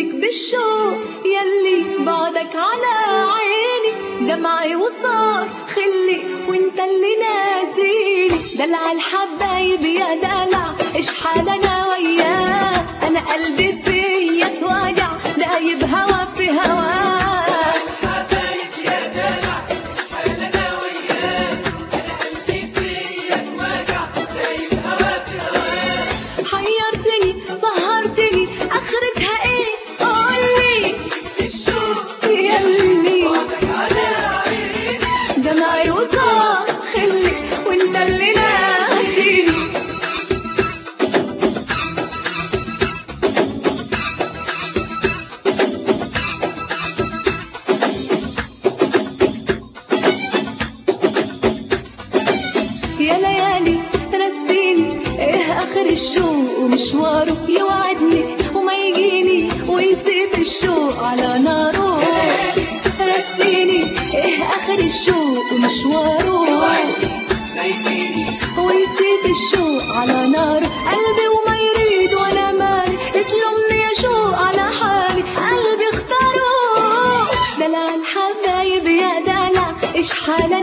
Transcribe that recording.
فيك بالشوق يلي بعدك على عيني دمعي وصار خلي وانت اللي ناسيني دلع الحبايب يا دلع ايش حالنا وياه انا قلبي فيا توجع دايب هوا في هواه حيرتني سهرتني اخرتها ايه قولي الشوق يلي دمعي وصار خلي وانت اللي ناسيني يا ليالي رسيني ايه اخر الشوق ومشواره يوعدني وما يجيني ويسيب الشوق على ناره رسيني ايه اخر الشوق ومشواره ويسيب الشوق على ناره قلبي وما يريد وانا مالي اتلمني يا شوق على حالي قلبي اختاره دلع الحبايب يا دلع ايش حالك